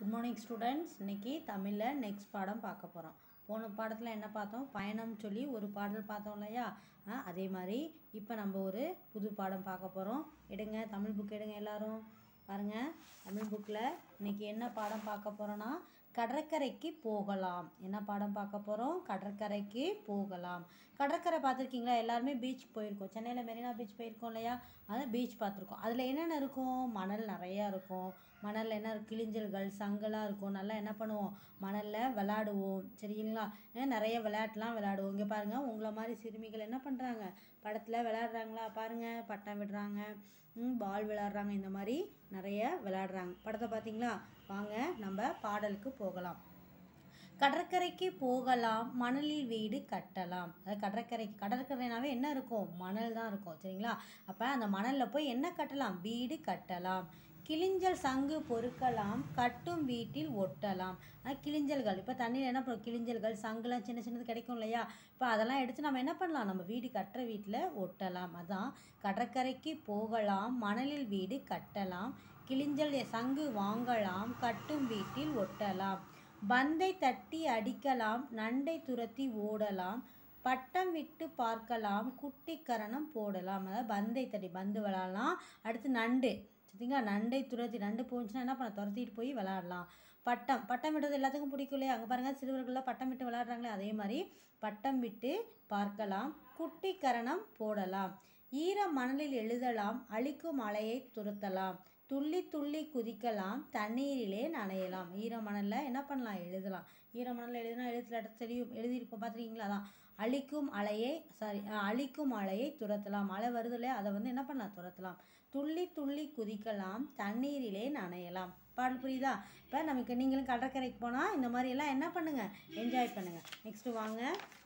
good morning students இன்னைக்கு தமிழில் next பாடம் பார்க்க போகிறோம் போன பாடத்தில் என்ன பார்த்தோம் பயணம் சொல்லி ஒரு பாடல் பார்த்தோம் இல்லையா ஆ, அதே மாதிரி இப்போ நம்ம ஒரு புது பாடம் பார்க்க போகிறோம் எடுங்க தமிழ் புக் எடுங்க எல்லாரும் பாருங்கள் தமிழ் புக்கில் இன்னைக்கு என்ன பாடம் பார்க்க போகிறோன்னா கடற்கரைக்கு போகலாம் என்ன பாடம் பார்க்க போகிறோம் கடற்கரைக்கு போகலாம் கடற்கரை பார்த்துருக்கீங்களா எல்லாருமே பீச் போயிருக்கோம் சென்னையில் மெரினா பீச் போயிருக்கோம் இல்லையா அதான் பீச் பார்த்துருக்கோம் அதில் என்னென்ன இருக்கும் மணல் நிறையா இருக்கும் மணலில் என்ன இருக்கும் கிளிஞ்சல்கள் சங்கெல்லாம் இருக்கும் நல்லா என்ன பண்ணுவோம் மணலில் விளாடுவோம் சரிங்களா அஹ் நிறைய விளையாட்டுலாம் விளையாடுவோம் இங்கே பாருங்கள் உங்களை மாதிரி சிறுமிகள் என்ன பண்ணுறாங்க படத்தில் விளையாடுறாங்களா பாருங்கள் பட்டம் விடுறாங்க பால் விளையாடுறாங்க இந்த மாதிரி நிறைய விளையாடுறாங்க படத்தை பார்த்தீங்களா வாங்க நம்ம பாடலுக்கு போகலாம் கடற்கரைக்கு போகலாம் மணலில் வீடு கட்டலாம் அதாவது கடற்கரைக்கு கடற்கரைனாவே என்ன இருக்கும் மணல் தான் இருக்கும் சரிங்களா அப்போ அந்த மணலில் போய் என்ன கட்டலாம் வீடு கட்டலாம் கிளிஞ்சல் சங்கு பொறுக்கலாம் கட்டும் வீட்டில் ஒட்டலாம் அஹ் கிளிஞ்சல்கள் இப்போ தண்ணியில் என்ன பண்ணும் கிளிஞ்சல்கள் சங்குலாம் சின்ன சின்னது கிடைக்கும் இல்லையா இப்போ அதெல்லாம் எடுத்து நம்ம என்ன பண்ணலாம் நம்ம வீடு கட்டுற வீட்டில் ஒட்டலாம் அதான் கடற்கரைக்கு போகலாம் மணலில் வீடு கட்டலாம் கிளிஞ்சல் சங்கு வாங்கலாம் கட்டும் வீட்டில் ஒட்டலாம் பந்தை தட்டி அடிக்கலாம் நண்டை துரத்தி ஓடலாம் பட்டம் விட்டு பார்க்கலாம் குட்டி கரணம் போடலாம் அதாவது பந்தை தட்டி பந்து விளாடலாம் அடுத்து நண்டு சரிங்களா நண்டை துரத்தி நண்டு போச்சுன்னா என்ன பண்ண துரத்திட்டு போய் விளாடலாம் பட்டம் பட்டம் விடுறது எல்லாத்துக்கும் பிடிக்கும் இல்லையா அங்கே பாருங்கள் சிறுவர்கள்லாம் பட்டம் விட்டு விளையாடுறாங்களே அதே மாதிரி பட்டம் விட்டு பார்க்கலாம் குட்டி கரணம் போடலாம் ஈர மணலில் எழுதலாம் அழிக்கும் அலையை துரத்தலாம் துள்ளி துள்ளி குதிக்கலாம் தண்ணீரிலே நனையலாம் ஈர மணலில் என்ன பண்ணலாம் எழுதலாம் ஈர மணலில் எழுதினா எழுத்துல இடத்து தெரியும் எழுதியிருப்போம் பார்த்துருக்கீங்களா அதான் அழிக்கும் அலையை சாரி அழிக்கும் அலையை துரத்தலாம் மழை வருது இல்லையா அதை வந்து என்ன பண்ணலாம் துரத்தலாம் துள்ளி துள்ளி குதிக்கலாம் தண்ணீரிலே நனையலாம் பாடல் புரியுதா இப்போ நமக்கு நீங்களும் கடற்கரைக்கு போனால் இந்த மாதிரி எல்லாம் என்ன பண்ணுங்கள் என்ஜாய் பண்ணுங்கள் நெக்ஸ்ட்டு வாங்க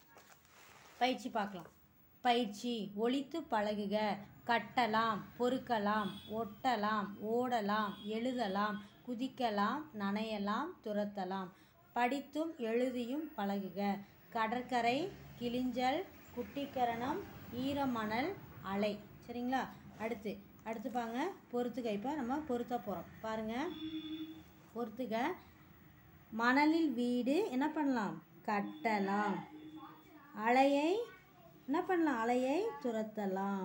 பயிற்சி பார்க்கலாம் பயிற்சி ஒழித்து பழகுக கட்டலாம் பொறுக்கலாம் ஒட்டலாம் ஓடலாம் எழுதலாம் குதிக்கலாம் நனையலாம் துரத்தலாம் படித்தும் எழுதியும் பழகுக கடற்கரை கிளிஞ்சல் குட்டிக்கரணம் ஈரமணல் அலை சரிங்களா அடுத்து அடுத்து பாருங்க பொறுத்துக இப்போ நம்ம பொருத்த போகிறோம் பாருங்கள் பொறுத்துக மணலில் வீடு என்ன பண்ணலாம் கட்டலாம் அலையை என்ன பண்ணலாம் அலையை துரத்தலாம்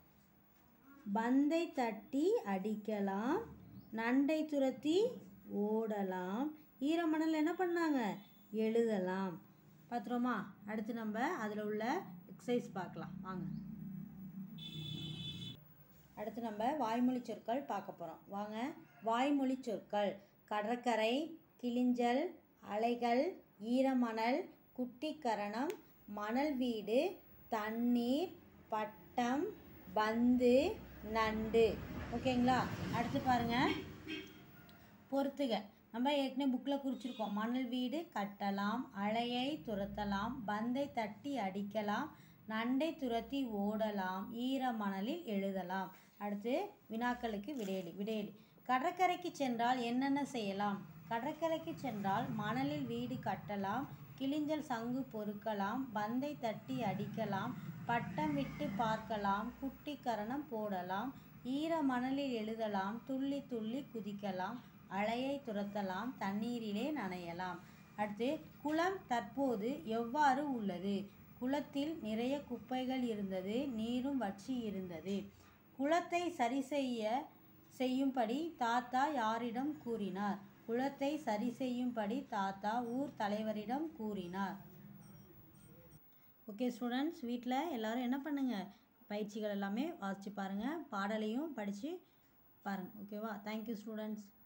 பந்தை தட்டி அடிக்கலாம் நண்டை துரத்தி ஓடலாம் ஈரமணல் என்ன பண்ணாங்க எழுதலாம் பார்த்துருவோமா அடுத்து நம்ம அதில் உள்ள எக்ஸசைஸ் பார்க்கலாம் வாங்க அடுத்து நம்ம வாய்மொழி சொற்கள் பார்க்க போகிறோம் வாங்க வாய்மொழி சொற்கள் கடற்கரை கிளிஞ்சல் அலைகள் ஈரமணல் குட்டிக்கரணம் மணல் வீடு தண்ணீர் பட்டம் பந்து நண்டு ஓகேங்களா அடுத்து பாருங்க பொறுத்துக நம்ம ஏற்கனவே புக்கில் குறிச்சிருக்கோம் மணல் வீடு கட்டலாம் அலையை துரத்தலாம் பந்தை தட்டி அடிக்கலாம் நண்டை துரத்தி ஓடலாம் ஈர மணலில் எழுதலாம் அடுத்து வினாக்களுக்கு விடையளி விடையளி கடற்கரைக்கு சென்றால் என்னென்ன செய்யலாம் கடற்கரைக்கு சென்றால் மணலில் வீடு கட்டலாம் கிளிஞ்சல் சங்கு பொறுக்கலாம் பந்தை தட்டி அடிக்கலாம் பட்டம் விட்டு பார்க்கலாம் குட்டி கரணம் போடலாம் ஈர மணலில் எழுதலாம் துள்ளி துள்ளி குதிக்கலாம் அலையை துரத்தலாம் தண்ணீரிலே நனையலாம் அடுத்து குளம் தற்போது எவ்வாறு உள்ளது குளத்தில் நிறைய குப்பைகள் இருந்தது நீரும் வற்றி இருந்தது குளத்தை சரி செய்ய செய்யும்படி தாத்தா யாரிடம் கூறினார் குளத்தை சரி செய்யும்படி தாத்தா ஊர் தலைவரிடம் கூறினார் ஓகே ஸ்டூடெண்ட்ஸ் வீட்டில் எல்லாரும் என்ன பண்ணுங்கள் பயிற்சிகள் எல்லாமே வாசித்து பாருங்கள் பாடலையும் படித்து பாருங்கள் ஓகேவா தேங்க்யூ ஸ்டூடெண்ட்ஸ்